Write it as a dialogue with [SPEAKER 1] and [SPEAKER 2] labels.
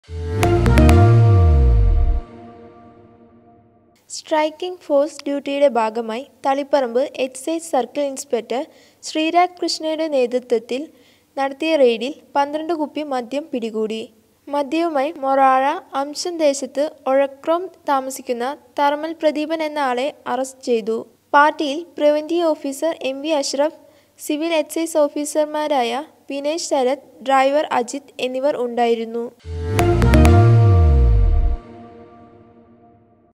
[SPEAKER 1] striking force ഡ്യൂട്ടിയുടെ ഭാഗമായി Taliparamba excise circle inspector Sreerag കൃഷ്ണയുടെ നേതൃത്വത്തിൽ നടത്തിയ റെയ്ഡിൽ പന്ത്രണ്ട് കുപ്പി മദ്യം പിടികൂടി മദ്യവുമായി മൊറാഴ അംശം ദേശത്ത് ഒഴക്രോം താമസിക്കുന്ന തറമൽ പ്രദീപൻ എന്ന ആളെ അറസ്റ്റ് ചെയ്തു പാർട്ടിയിൽ preventive officer M V Ashraf civil excise ഓഫീസർമാരായ വിനേഷ് ശരത് ഡ്രൈവർ അജിത് എന്നിവർ ഉണ്ടായിരുന്നു